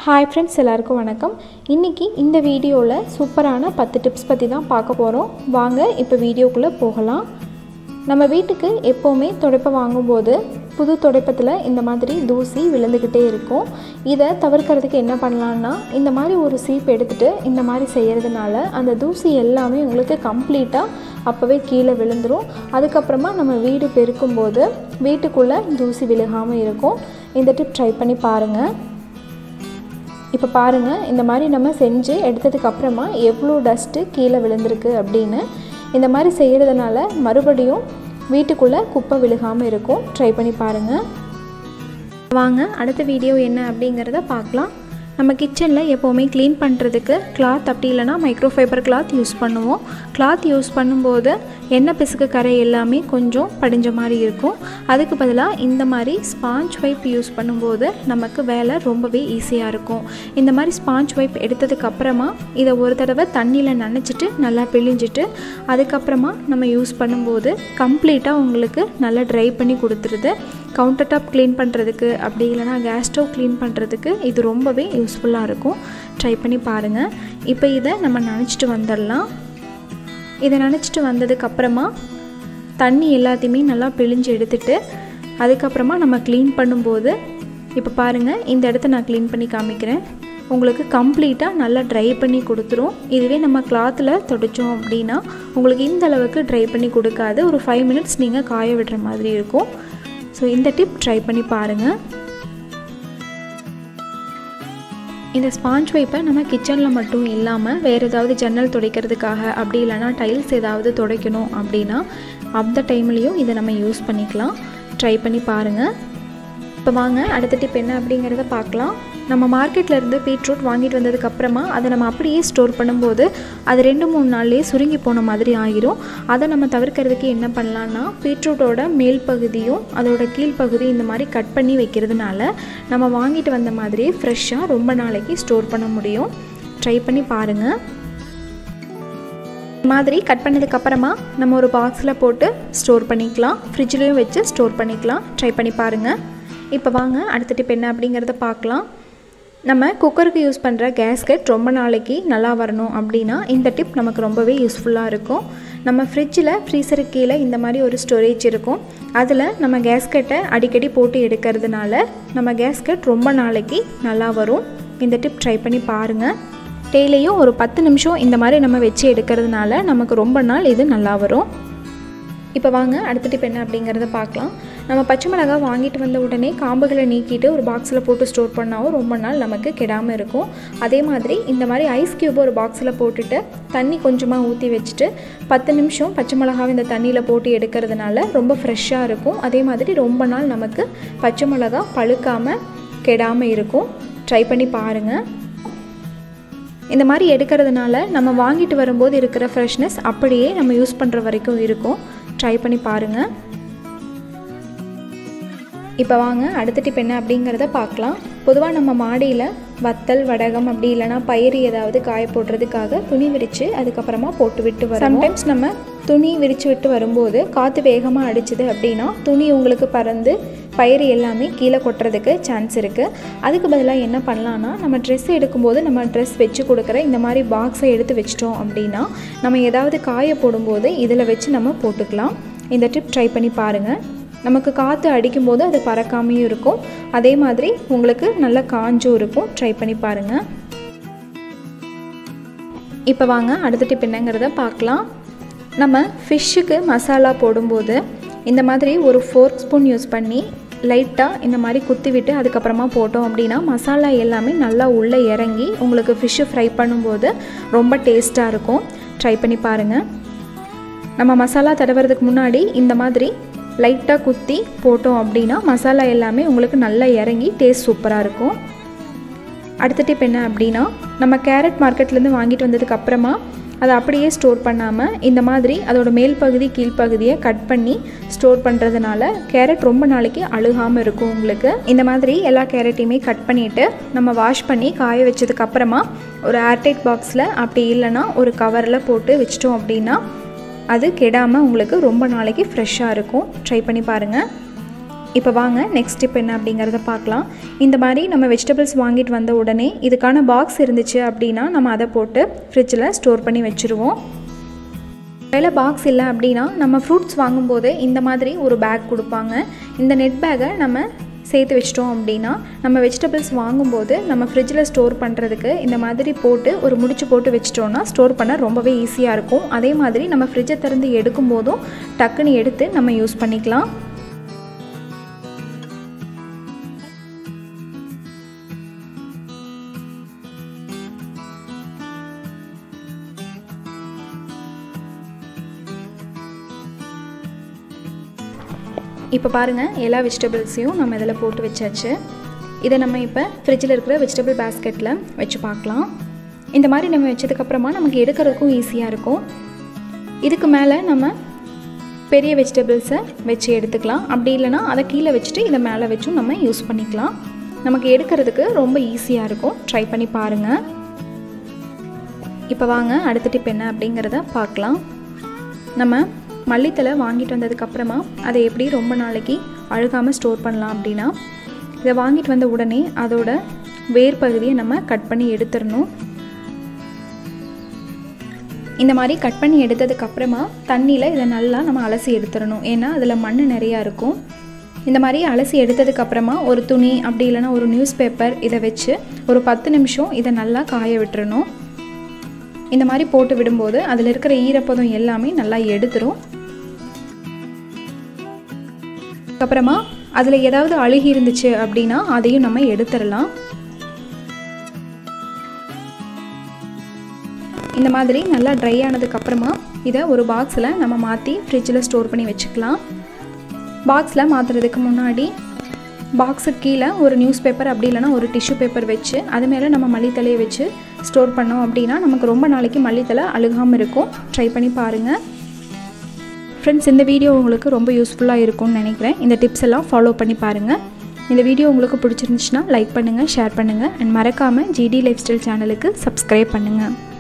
hi friends எல்லாருக்கும் வணக்கம் இன்றைக்கி இந்த வீடியோவில் சூப்பரான பத்து டிப்ஸ் பற்றி தான் பார்க்க போகிறோம் வாங்க இப்போ வீடியோக்குள்ளே போகலாம் நம்ம வீட்டுக்கு எப்போவுமே துடைப்பை வாங்கும்போது புது துடைப்பத்தில் இந்த மாதிரி தூசி விழுந்துக்கிட்டே இருக்கும் இதை தவிர்க்கிறதுக்கு என்ன பண்ணலான்னா இந்த மாதிரி ஒரு சீப் எடுத்துகிட்டு இந்த மாதிரி செய்கிறதுனால அந்த தூசி எல்லாமே உங்களுக்கு கம்ப்ளீட்டாக அப்போவே கீழே விழுந்துடும் அதுக்கப்புறமா நம்ம வீடு பெருக்கும்போது வீட்டுக்குள்ளே தூசி விழுகாமல் இருக்கும் இந்த டிப் ட்ரை பண்ணி பாருங்கள் இப்போ பாருங்கள் இந்த மாதிரி நம்ம செஞ்சு எடுத்ததுக்கு அப்புறமா எவ்வளோ டஸ்ட்டு கீழே விழுந்திருக்கு அப்படின்னு இந்த மாதிரி செய்கிறதுனால மறுபடியும் வீட்டுக்குள்ளே குப்பை விழுகாமல் இருக்கும் ட்ரை பண்ணி பாருங்கள் வாங்க அடுத்த வீடியோ என்ன அப்படிங்கிறத பார்க்கலாம் நம்ம கிச்சனில் எப்போவுமே க்ளீன் பண்ணுறதுக்கு கிளாத் அப்படி இல்லைனா மைக்ரோஃபைபர் கிளாத் யூஸ் பண்ணுவோம் கிளாத் யூஸ் பண்ணும்போது எண்ணெய் பிசுக்கு கரை எல்லாமே கொஞ்சம் படிஞ்ச மாதிரி இருக்கும் அதுக்கு பதிலாக இந்த மாதிரி ஸ்பாஞ்ச் வைப் யூஸ் பண்ணும்போது நமக்கு வேலை ரொம்பவே ஈஸியாக இருக்கும் இந்த மாதிரி ஸ்பாஞ்ச் வைப் எடுத்ததுக்கு அப்புறமா இதை ஒரு தடவை தண்ணியில் நனைச்சிட்டு நல்லா பிழிஞ்சிட்டு அதுக்கப்புறமா நம்ம யூஸ் பண்ணும்போது கம்ப்ளீட்டாக உங்களுக்கு நல்லா ட்ரை பண்ணி கொடுத்துருது கவுண்டர் டாப் க்ளீன் பண்ணுறதுக்கு அப்படி இல்லைனா கேஸ் ஸ்டவ் க்ளீன் பண்ணுறதுக்கு இது ரொம்பவே யூஸ்ஃபுல்லாக இருக்கும் ட்ரை பண்ணி பாருங்கள் இப்போ இதை நம்ம நினச்சிட்டு வந்துடலாம் இதை நினச்சிட்டு வந்ததுக்கப்புறமா தண்ணி எல்லாத்தையுமே நல்லா பிழிஞ்சு எடுத்துட்டு அதுக்கப்புறமா நம்ம க்ளீன் பண்ணும்போது இப்போ பாருங்கள் இந்த இடத்த நான் க்ளீன் பண்ணி காமிக்கிறேன் உங்களுக்கு கம்ப்ளீட்டாக நல்லா ட்ரை பண்ணி கொடுத்துரும் இதுவே நம்ம கிளாத்தில் துடைச்சோம் அப்படின்னா உங்களுக்கு இந்த அளவுக்கு ட்ரை பண்ணி கொடுக்காது ஒரு ஃபைவ் மினிட்ஸ் நீங்கள் காய விடுற மாதிரி இருக்கும் ஸோ இந்த டிப் ட்ரை பண்ணி பாருங்கள் இந்த ஸ்பாஞ்ச் வைப்பை நம்ம கிச்சனில் மட்டும் இல்லாமல் வேறு ஏதாவது ஜன்னல் துடைக்கிறதுக்காக அப்படி இல்லைனா டைல்ஸ் ஏதாவது துடைக்கணும் அப்படின்னா அந்த டைம்லேயும் இதை நம்ம யூஸ் பண்ணிக்கலாம் ட்ரை பண்ணி பாருங்கள் இப்போ வாங்க அடுத்த டிப் என்ன அப்படிங்கிறத பார்க்கலாம் நம்ம மார்க்கெட்டில் இருந்து பீட்ரூட் வாங்கிட்டு வந்ததுக்கப்புறமா அதை நம்ம அப்படியே ஸ்டோர் பண்ணும்போது அது ரெண்டு மூணு நாள்லேயே சுருங்கி போன மாதிரி ஆகிரும் அதை நம்ம தவிர்க்கிறதுக்கு என்ன பண்ணலான்னா பீட்ரூட்டோட மேல் பகுதியும் அதோட கீழ்ப்பகுதி இந்த மாதிரி கட் பண்ணி வைக்கிறதுனால நம்ம வாங்கிட்டு வந்த மாதிரியே ஃப்ரெஷ்ஷாக ரொம்ப நாளைக்கு ஸ்டோர் பண்ண முடியும் ட்ரை பண்ணி பாருங்கள் மாதிரி கட் பண்ணதுக்கப்புறமா நம்ம ஒரு பாக்ஸில் போட்டு ஸ்டோர் பண்ணிக்கலாம் ஃப்ரிட்ஜ்லேயும் வச்சு ஸ்டோர் பண்ணிக்கலாம் ட்ரை பண்ணி பாருங்கள் இப்போ வாங்க அடுத்த டிப் என்ன அப்படிங்கிறத பார்க்கலாம் நம்ம குக்கருக்கு யூஸ் பண்ணுற கேஸ்கெட் ரொம்ப நாளைக்கு நல்லா வரணும் அப்படின்னா இந்த டிப் நமக்கு ரொம்பவே யூஸ்ஃபுல்லாக இருக்கும் நம்ம ஃப்ரிட்ஜில் ஃப்ரீசருக்கு கீழே இந்த மாதிரி ஒரு ஸ்டோரேஜ் இருக்கும் அதில் நம்ம கேஸ்கெட்டை அடிக்கடி போட்டு எடுக்கிறதுனால நம்ம கேஸ்கெட் ரொம்ப நாளைக்கு நல்லா வரும் இந்த டிப் ட்ரை பண்ணி பாருங்கள் டெய்லியும் ஒரு பத்து நிமிஷம் இந்த மாதிரி நம்ம வச்சு எடுக்கிறதுனால நமக்கு ரொம்ப நாள் இது நல்லா வரும் இப்போ வாங்க அடுத்த டிப் என்ன அப்படிங்கிறத பார்க்கலாம் நம்ம பச்சை மிளகாய் வாங்கிட்டு வந்த உடனே காம்புகளை நீக்கிட்டு ஒரு பாக்ஸில் போட்டு ஸ்டோர் பண்ணாலும் ரொம்ப நாள் நமக்கு கெடாமல் இருக்கும் அதே மாதிரி இந்த மாதிரி ஐஸ் க்யூப் ஒரு பாக்ஸில் போட்டுட்டு தண்ணி கொஞ்சமாக ஊற்றி வச்சுட்டு பத்து நிமிஷம் பச்சை மிளகாய் இந்த தண்ணியில் போட்டு எடுக்கிறதுனால ரொம்ப ஃப்ரெஷ்ஷாக இருக்கும் அதே மாதிரி ரொம்ப நாள் நமக்கு பச்சை மிளகாய் பழுக்காமல் கெடாமல் இருக்கும் ட்ரை பண்ணி பாருங்கள் இந்த மாதிரி எடுக்கிறதுனால நம்ம வாங்கிட்டு வரும்போது இருக்கிற ஃப்ரெஷ்னஸ் அப்படியே நம்ம யூஸ் பண்ணுற வரைக்கும் இருக்கும் ட்ரை பண்ணி பாருங்கள் இப்போ வாங்க அடுத்த டிப் என்ன அப்படிங்கிறத பார்க்கலாம் பொதுவாக நம்ம மாடியில் வத்தல் வடகம் அப்படி இல்லைனா பயிர் ஏதாவது காய போடுறதுக்காக துணி விரித்து அதுக்கப்புறமா போட்டு விட்டு வரோம் சம்டைம்ஸ் நம்ம துணி விரித்து விட்டு வரும்போது காற்று வேகமாக அடிச்சுது அப்படின்னா துணி உங்களுக்கு பறந்து பயிர் எல்லாமே கீழே கொட்டுறதுக்கு சான்ஸ் இருக்குது அதுக்கு பதிலாக என்ன பண்ணலான்னா நம்ம ட்ரெஸ் எடுக்கும்போது நம்ம ட்ரெஸ் வச்சு கொடுக்குற இந்த மாதிரி பாக்ஸை எடுத்து வச்சிட்டோம் அப்படின்னா நம்ம ஏதாவது காய போடும்போது இதில் வச்சு நம்ம போட்டுக்கலாம் இந்த டிப் ட்ரை பண்ணி பாருங்கள் நமக்கு காற்று அடிக்கும்போது அது பறக்காமையும் இருக்கும் அதே மாதிரி உங்களுக்கு நல்லா காஞ்சும் இருக்கும் ட்ரை பண்ணி பாருங்கள் இப்போ வாங்க அடுத்த டிப் என்னங்கிறத பார்க்கலாம் நம்ம ஃபிஷ்ஷுக்கு மசாலா போடும்போது இந்த மாதிரி ஒரு ஃபோர்க் ஸ்பூன் யூஸ் பண்ணி லைட்டாக இந்த மாதிரி குத்தி விட்டு அதுக்கப்புறமா போட்டோம் அப்படின்னா மசாலா எல்லாமே நல்லா உள்ளே இறங்கி உங்களுக்கு ஃபிஷ்ஷு ஃப்ரை பண்ணும்போது ரொம்ப டேஸ்ட்டாக இருக்கும் ட்ரை பண்ணி பாருங்கள் நம்ம மசாலா தடவுறதுக்கு முன்னாடி இந்த மாதிரி லைட்டாக குத்தி போட்டோம் அப்படின்னா மசாலா எல்லாமே உங்களுக்கு நல்லா இறங்கி டேஸ்ட் சூப்பராக இருக்கும் அடுத்த டிப் என்ன அப்படின்னா நம்ம கேரட் மார்க்கெட்லேருந்து வாங்கிட்டு வந்ததுக்கு அப்புறமா அதை அப்படியே ஸ்டோர் பண்ணாமல் இந்த மாதிரி அதோட மேல் பகுதி கீழ்ப்பகுதியை கட் பண்ணி ஸ்டோர் பண்ணுறதுனால கேரட் ரொம்ப நாளைக்கு அழுகாமல் இருக்கும் உங்களுக்கு இந்த மாதிரி எல்லா கேரட்டையுமே கட் பண்ணிவிட்டு நம்ம வாஷ் பண்ணி காய வச்சதுக்கப்புறமா ஒரு ஏர்டைட் பாக்ஸில் அப்படி இல்லைன்னா ஒரு கவரில் போட்டு வச்சிட்டோம் அப்படின்னா அது கெடாமல் உங்களுக்கு ரொம்ப நாளைக்கு ஃப்ரெஷ்ஷாக இருக்கும் ட்ரை பண்ணி பாருங்கள் இப்போ வாங்க நெக்ஸ்ட் ஸ்டெப் என்ன அப்படிங்கிறத பார்க்கலாம் இந்த மாதிரி நம்ம வெஜிடபிள்ஸ் வாங்கிட்டு வந்த உடனே இதுக்கான பாக்ஸ் இருந்துச்சு அப்படின்னா நம்ம அதை போட்டு ஃப்ரிட்ஜில் ஸ்டோர் பண்ணி வச்சுருவோம் வேலை பாக்ஸ் இல்லை அப்படின்னா நம்ம ஃப்ரூட்ஸ் வாங்கும்போது இந்த மாதிரி ஒரு பேக் கொடுப்பாங்க இந்த நெட் பேக்கை நம்ம சேர்த்து வச்சிட்டோம் அப்படின்னா நம்ம வெஜிடபிள்ஸ் வாங்கும்போது நம்ம ஃப்ரிட்ஜில் ஸ்டோர் பண்ணுறதுக்கு இந்த மாதிரி போட்டு ஒரு முடிச்சு போட்டு வச்சிட்டோன்னா ஸ்டோர் பண்ண ரொம்பவே ஈஸியாக இருக்கும் அதே மாதிரி நம்ம ஃப்ரிட்ஜை திறந்து எடுக்கும்போதும் டக்குன்னு எடுத்து நம்ம யூஸ் பண்ணிக்கலாம் இப்போ பாருங்கள் எல்லா வெஜிடபிள்ஸையும் நம்ம இதில் போட்டு வச்சாச்சு இதை நம்ம இப்போ ஃப்ரிட்ஜில் இருக்கிற வெஜிடபிள் பேஸ்கெட்டில் வச்சு பார்க்கலாம் இந்த மாதிரி நம்ம வச்சதுக்கப்புறமா நமக்கு எடுக்கிறதுக்கும் ஈஸியாக இருக்கும் இதுக்கு மேலே நம்ம பெரிய வெஜிடபிள்ஸை வச்சு எடுத்துக்கலாம் அப்படி இல்லைனா அதை கீழே வச்சுட்டு இதை மேலே வச்சும் நம்ம யூஸ் பண்ணிக்கலாம் நமக்கு எடுக்கிறதுக்கு ரொம்ப ஈஸியாக இருக்கும் ட்ரை பண்ணி பாருங்கள் இப்போ வாங்க அடுத்த டிப் என்ன அப்படிங்கிறத பார்க்கலாம் நம்ம மல்லித்தலை வாங்கிட்டு வந்ததுக்கப்புறமா அதை எப்படி ரொம்ப நாளைக்கு அழுகாமல் ஸ்டோர் பண்ணலாம் அப்படின்னா இதை வாங்கிட்டு வந்த உடனே அதோட வேர் பகுதியை நம்ம கட் பண்ணி எடுத்துடணும் இந்த மாதிரி கட் பண்ணி எடுத்ததுக்கப்புறமா தண்ணியில் இதை நல்லா நம்ம அலசி எடுத்துடணும் ஏன்னா அதில் மண் நிறையா இருக்கும் இந்த மாதிரி அலசி எடுத்ததுக்கப்புறமா ஒரு துணி அப்படி இல்லைனா ஒரு நியூஸ் பேப்பர் இதை வச்சு ஒரு பத்து நிமிஷம் இதை நல்லா காய விட்டுறணும் இந்த மாதிரி போட்டு விடும்போது அதில் இருக்கிற ஈரப்பதம் எல்லாமே நல்லா எடுத்துரும் அப்புறமா அதில் ஏதாவது அழுகி இருந்துச்சு அப்படின்னா அதையும் நம்ம எடுத்துடலாம் இந்த மாதிரி நல்லா ட்ரை ஆனதுக்கப்புறமா இதை ஒரு பாக்ஸில் நம்ம மாற்றி ஃப்ரிட்ஜில் ஸ்டோர் பண்ணி வச்சுக்கலாம் பாக்ஸில் மாற்றுறதுக்கு முன்னாடி பாக்ஸுக்கு கீழே ஒரு நியூஸ் பேப்பர் அப்படி இல்லைனா ஒரு டிஷ்யூ பேப்பர் வச்சு அது மேலே நம்ம மல்லித்தலையை வச்சு ஸ்டோர் பண்ணோம் அப்படின்னா நமக்கு ரொம்ப நாளைக்கு மல்லித்தலை அழுகாமல் இருக்கும் ட்ரை பண்ணி பாருங்கள் ஃப்ரெண்ட்ஸ் இந்த வீடியோ உங்களுக்கு ரொம்ப யூஸ்ஃபுல்லாக இருக்கும்னு நினைக்கிறேன் இந்த டிப்ஸ் எல்லாம் ஃபாலோ பண்ணி பாருங்கள் இந்த வீடியோ உங்களுக்கு பிடிச்சிருந்துச்சுன்னா லைக் பண்ணுங்கள் ஷேர் பண்ணுங்கள் அண்ட் மறக்காமல் ஜிடி லைஃப் ஸ்டைல் சேனலுக்கு சப்ஸ்கிரைப் பண்ணுங்கள்